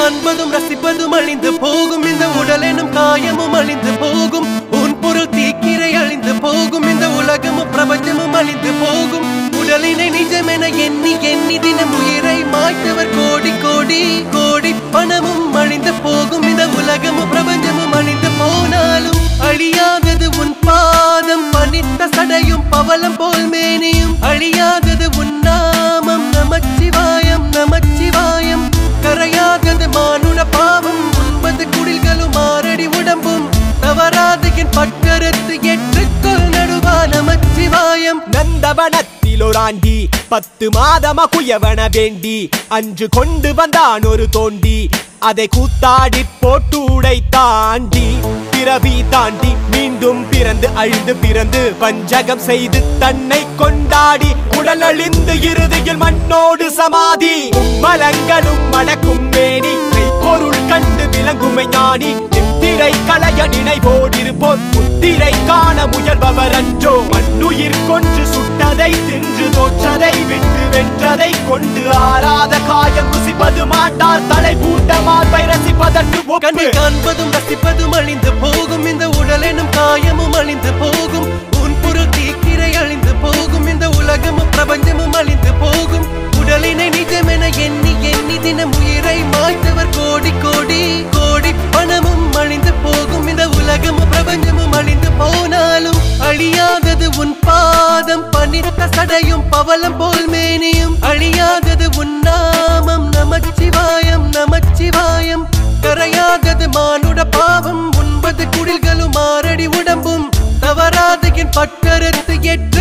காண்பதும் ரசிப்பதும் அழிந்து போகும் இந்த உடல் எனும் காயமும் அழிந்து போகும் உன் பொருள் தீக்கிரை அழிந்து போகும் இந்த உலகமும் பிரபஞ்சமும் அழிந்து போகும் உடலினை நிஜமென எண்ணி எண்ணி தினம் உயிரை மாய்த்தவர் கோடி கோடி கோடி பணமும் அழிந்து போகும் இந்த உலகமும் பிரபஞ்சமும் அழிந்து போனாலும் அழியாதது உன் பாதம் பனித்த சடையும் பவளம் போல் மேனியும் அழியாதது உன் நாமம் நமச்சிவாயம் நமச்சிவாயம் கரையாதது மானுட பாவம் உண்பது குடில்களும் ஆறடி உடம்பும் தவறாது என் பக்கருத்து எட்டுக்கொள் நடுவா நமச்சிவாயம் நந்தவனத்தில் ஒரு ஆண்டி பத்து மாதமா குயவன வேண்டி அன்று கொண்டு வந்தான் ஒரு தோண்டி அதை கூத்தாடி போட்டு உடை தாண்டி பிறவி தாண்டி மீண்டும் பிறந்து அழிந்து பிறந்து பஞ்சகம் செய்து தன்னை கொண்டாடி உடல் அழிந்து இறுதியில் மண்ணோடு சமாதி மலங்களும் மணக்கும் மேனி பொருள் கண்டு விளங்குமை ஞானி நித்திரை களைய நினைவோடிருப்போர் முத்திரை காண முயல்பவர் அன்றோ மண்ணுயிர் கொன்று சுட்டதை தின்று தோற்றதை விட்டு வென்றதை கொண்டு ஆறாத காயம் ருசிப்பது மாட்டார் தலை பூட்ட மார்பை ரசிப்பதற்கு கண்ணை ஒப்பு காண்பதும் ரசிப்பதும் அழிந்து போகும் இந்த உடல் எனும் காயமும் அழிந்து போகும் உன் பொருள் தீக்கிரை அழிந்து போகும் இந்த உலகமும் பிரபஞ்சமும் அழிந்து போகும் உடலினை நிஜமென எண்ணி எண்ணி தினம் உயிரை மாய்த்தவர் கோடி கோடி கோடி பணமும் அழிந்து போகும் இந்த உலகமும் பிரபஞ்சமும் அழிந்து போனாலும் அழியாதது உன் பாதம் பனித்த சடையும் பவளம் போல் மேனியும் அழியாதது உன் நாமம் நமச்சிவாயம் நமச்சிவாயம் கரையாதது மானுட பாவம் உண்பது குடில்களும் ஆறடி உடம்பும் தவறாது என் பட்டருத்து எட்டு